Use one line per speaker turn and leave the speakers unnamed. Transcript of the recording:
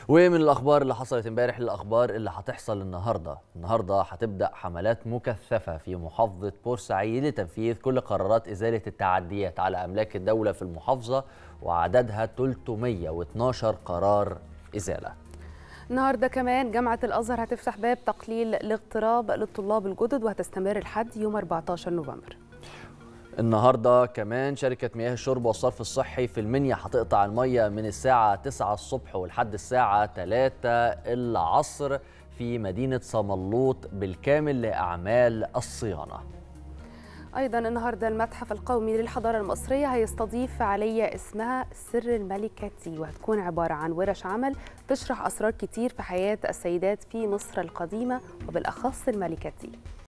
ومن الاخبار اللي حصلت امبارح للاخبار اللي هتحصل النهارده النهارده هتبدا حملات مكثفه في محافظه بورسعيد لتنفيذ كل قرارات ازاله التعديات على املاك الدوله في المحافظه وعددها 312 قرار ازاله
النهارده كمان جامعة الأزهر هتفتح باب تقليل الاغتراب للطلاب الجدد وهتستمر لحد يوم 14 نوفمبر
النهارده كمان شركه مياه الشرب والصرف الصحي في المنيا هتقطع الميه من الساعه 9 الصبح ولحد الساعه 3 العصر في مدينه صملوط بالكامل لاعمال الصيانه
أيضا النهارده المتحف القومي للحضارة المصرية هيستضيف فعالية اسمها سر الملكة وهتكون عبارة عن ورش عمل تشرح أسرار كتير في حياة السيدات في مصر القديمة وبالأخص الملكة